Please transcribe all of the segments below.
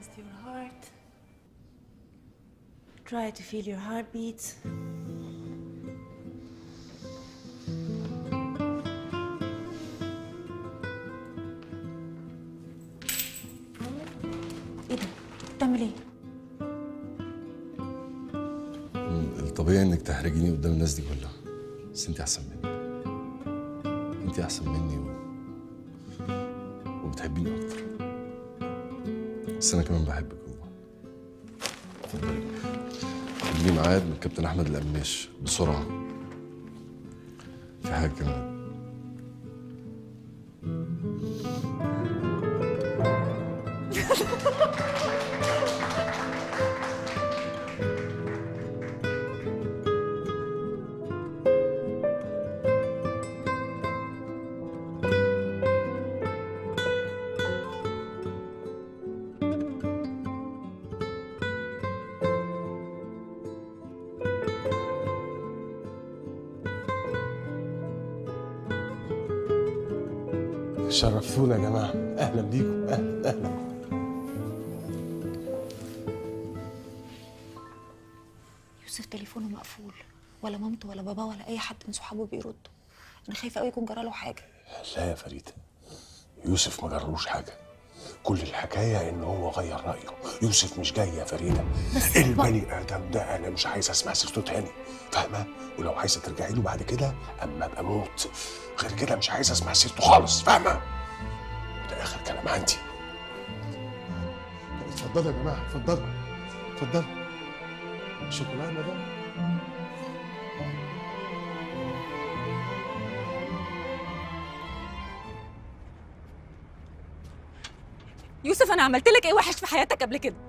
against your heart. Try to feel your heartbeats. ايه ده؟ بتعمل ايه؟ الطبيعي انك تحرجيني قدام الناس دي كلها بس انت احسن مني انت احسن مني و... وبتحبيني اكتر بس انا كمان بحبك والله اتفضلي اديني ميعاد من الكابتن احمد القماش بسرعه في حاجه كمان شرفتونا يا جماعه اهلا بيكم اهلا اهلا يوسف تليفونه مقفول ولا مامته ولا باباه ولا اي حد من صحابه بيردوا انا خايفه قوي يكون جراله حاجه لا يا فريده يوسف ما جرالوش حاجه كل الحكايه ان هو غير رايه يوسف مش جاي يا فريده بس البني ادم ده انا مش عايز اسمع سيرته تاني فاهمه ولو عايزه ترجعي له بعد كده اما ابقى اموت غير كده مش عايز اسمع سيرته خالص فاهمه ده اخر كلام عندي اتفضلوا يا جماعه اتفضلوا اتفضلوا شوكولاته ده يوسف انا عملت لك ايه وحش في حياتك قبل كده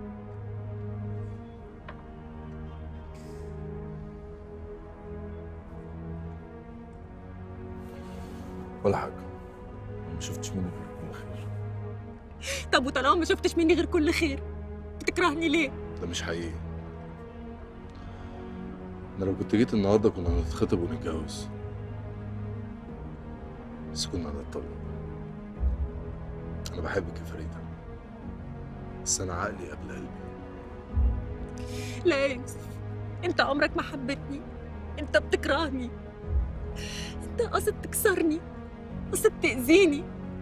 ولا حاجه ما شفتش منك غير كل خير طب وطالما ما شفتش مني غير كل خير بتكرهني ليه ده مش حقيقي انا لو كنت جيت النهارده كنا هنتخطب ونتجوز بس كنا هنطلق انا بحبك يا فريده بس انا عقلي قبل قلبي لا يا يوسف انت عمرك ما حبيتني انت بتكرهني انت قاصد تكسرني قاصد تأذيني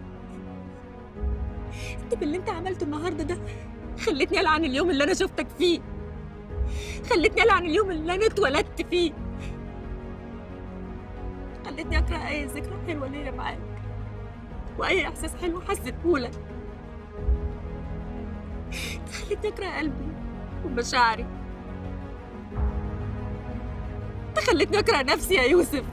انت باللي انت عملته النهارده ده خلتني ألعن اليوم اللي انا شفتك فيه خلتني ألعن اليوم اللي انا اتولدت فيه خلتني اكره اي ذكرى حلوه ليا معاك واي احساس حلو حسيتهولك خلتني اكره قلبي ومشاعري انت خلتني اكره نفسي يا يوسف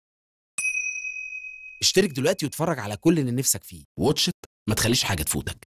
اشترك دلوقتي واتفرج على كل اللي نفسك فيه واتش إت، ما تخليش حاجة تفوتك